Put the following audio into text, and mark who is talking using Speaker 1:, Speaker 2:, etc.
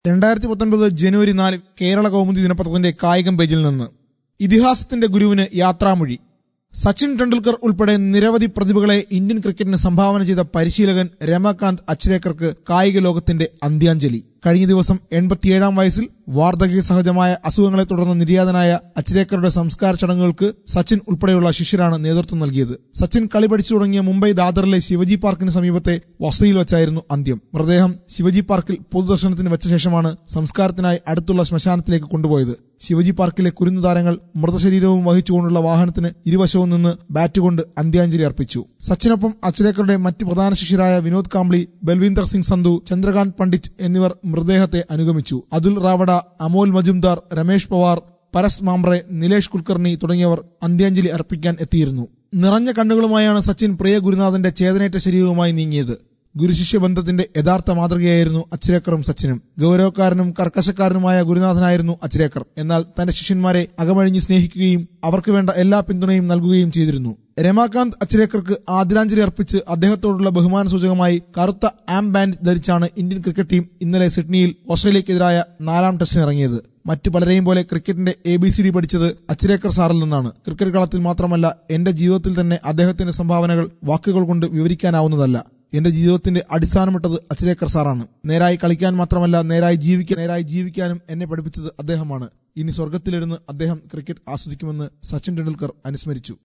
Speaker 1: രണ്ടായിരത്തി പത്തൊൻപത് ജനുവരി നാല് കേരള കൗമുദി ദിനപത്രത്തിന്റെ കായികം പേജിൽ നിന്ന് ഇതിഹാസത്തിന്റെ ഗുരുവിന് യാത്രാമൊഴി സച്ചിൻ ടെണ്ടുൽക്കർ ഉൾപ്പെടെ നിരവധി പ്രതിഭകളെ ഇന്ത്യൻ ക്രിക്കറ്റിന് സംഭാവന ചെയ്ത പരിശീലകൻ രമാകാന്ത് അച്രേക്കർക്ക് കായിക ലോകത്തിന്റെ അന്ത്യാഞ്ജലി കഴിഞ്ഞ ദിവസം എൺപത്തിയേഴാം വയസ്സിൽ വാർദ്ധക്യ സഹജമായ അസുഖങ്ങളെ തുടർന്ന് നിര്യാതനായ അച്രേക്കറുടെ സംസ്കാര ചടങ്ങുകൾക്ക് സച്ചിൻ ഉൾപ്പെടെയുള്ള ശിഷ്യരാണ് നേതൃത്വം നൽകിയത് സച്ചിൻ കളി പഠിച്ചു തുടങ്ങിയ മുംബൈ ദാദറിലെ ശിവജി പാർക്കിന് സമീപത്തെ വസതിയിൽ വെച്ചായിരുന്നു അന്ത്യം മൃതദേഹം ശിവജി പാർക്കിൽ പൊതുദർശനത്തിന് വെച്ച ശേഷമാണ് സംസ്കാരത്തിനായി അടുത്തുള്ള ശ്മശാനത്തിലേക്ക് കൊണ്ടുപോയത് ശിവജി പാർക്കിലെ കുരുന്നു താരങ്ങൾ മൃതശരീരവും വഹിച്ചുകൊണ്ടുള്ള വാഹനത്തിന് ഇരുവശവും നിന്ന് ബാറ്റ് കൊണ്ട് അന്ത്യാഞ്ജലി അർപ്പിച്ചു സച്ചിനൊപ്പം അച്രേക്കറുടെ മറ്റ് പ്രധാന ശിഷ്യരായ വിനോദ് കാംബ്ലി ബൽവീന്ദർ സിംഗ് സന്ധു ചന്ദ്രകാന്ത് പണ്ഡിറ്റ് എന്നിവർ മൃതദേഹത്തെ അനുഗമിച്ചു അതുൽ റാവഡ അമോൽ മജുംദാർ രമേഷ് പവാർ പരസ് മാംബ്രെ നിലേഷ് കുൽക്കർണി തുടങ്ങിയവർ അന്ത്യാഞ്ജലി അർപ്പിക്കാൻ എത്തിയിരുന്നു നിറഞ്ഞ കണ്ണുകളുമായാണ് സച്ചിൻ പ്രിയ ഗുരുനാഥന്റെ ചേതനേറ്റ ശരീരവുമായി നീങ്ങിയത് ഗുരുശിഷ്യ ബന്ധത്തിന്റെ യഥാർത്ഥ മാതൃകയായിരുന്നു അച്രേക്കറും സച്ചിനും ഗൗരവക്കാരനും കർക്കശക്കാരനുമായ ഗുരുനാഥനായിരുന്നു അച്രേക്കർ എന്നാൽ തന്റെ ശിഷ്യന്മാരെ അകമഴിഞ്ഞ് സ്നേഹിക്കുകയും അവർക്ക് വേണ്ട എല്ലാ പിന്തുണയും നൽകുകയും ചെയ്തിരുന്നു രമാകാന്ത് അച്രേക്കർക്ക് ആദരാഞ്ജലി അർപ്പിച്ച് അദ്ദേഹത്തോടുള്ള ബഹുമാന സൂചകമായി കറുത്ത ആം ബാൻഡ് ധരിച്ചാണ് ഇന്ത്യൻ ക്രിക്കറ്റ് ടീം ഇന്നലെ സിഡ്നിയിൽ ഓസ്ട്രേലിയക്കെതിരായ നാലാം ടെസ്റ്റിനിറങ്ങിയത് മറ്റു പലരെയും പോലെ ക്രിക്കറ്റിന്റെ എ ബി സി ഡി പഠിച്ചത് അച്രേക്കർ സാറിൽ നിന്നാണ് ക്രിക്കറ്റ് കളത്തിൽ മാത്രമല്ല എന്റെ ജീവിതത്തിൽ തന്നെ അദ്ദേഹത്തിന്റെ സംഭാവനകൾ വാക്കുകൾ കൊണ്ട് വിവരിക്കാനാവുന്നതല്ല എന്റെ ജീവിതത്തിന്റെ അടിസ്ഥാനമിട്ടത് അച്രേക്കർ സാറാണ് നേരായി കളിക്കാൻ മാത്രമല്ല നേരായി ജീവിക്കാൻ നേരായി ജീവിക്കാനും എന്നെ പഠിപ്പിച്ചത് അദ്ദേഹമാണ് ഇനി സ്വർഗത്തിലിരുന്ന് അദ്ദേഹം ക്രിക്കറ്റ് ആസ്വദിക്കുമെന്ന് സച്ചിൻ ടെണ്ടുൽക്കർ അനുസ്മരിച്ചു